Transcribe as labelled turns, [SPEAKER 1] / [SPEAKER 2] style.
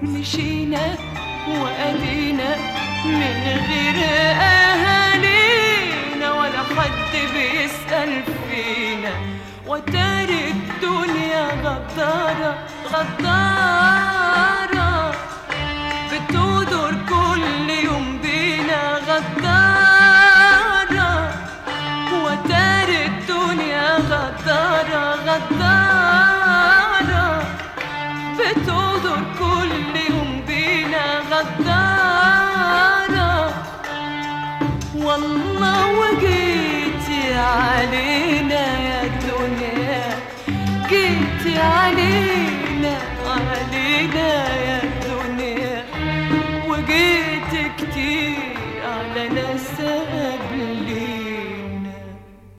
[SPEAKER 1] مشينا وأدينا من غير أهالينا ولا حد بيسأل فينا وتاري الدنيا غدارة غدارة بتودر كل يوم بينا غدارة وتاري الدنيا غدارة غدارة بتودر كل يوم بينا غدارة والله وجيتي علينا يا دنيا جيتي علينا علينا يا دنيا وجيت كتير